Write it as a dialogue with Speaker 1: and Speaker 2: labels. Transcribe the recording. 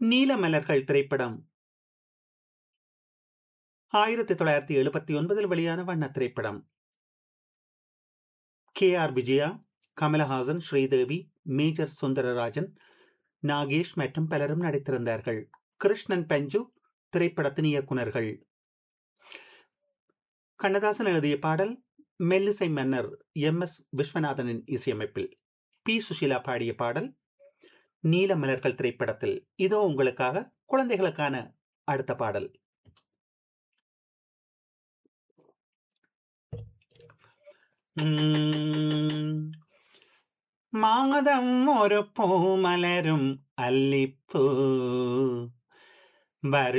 Speaker 1: நீலமலர்கள் திரைப்படம் ஆயிரத்தி தொள்ளாயிரத்தி எழுபத்தி ஒன்பதில் வெளியான வண்ண திரைப்படம் K R Vijaya Kamal Haasan Sridevi major Sundararajan Nagesh மற்றும் பலரும் நடித்திருந்தார்கள் கிருஷ்ணன் பஞ்சு திரைப்படத்தின் இயக்குநர்கள் கண்ணதாசன் எழுதிய பாடல் மெல்லிசை மன்னர் எம் எஸ் விஸ்வநாதனின் இசையமைப்பில் பி சுஷீலா பாடிய பாடல் நீல மலர்கள் திரைப்படத்தில் இதோ உங்களுக்காக குழந்தைகளுக்கான அடுத்த பாடல் மாதம் ஒரு பூமலரும் அல்லிப்பூ வரு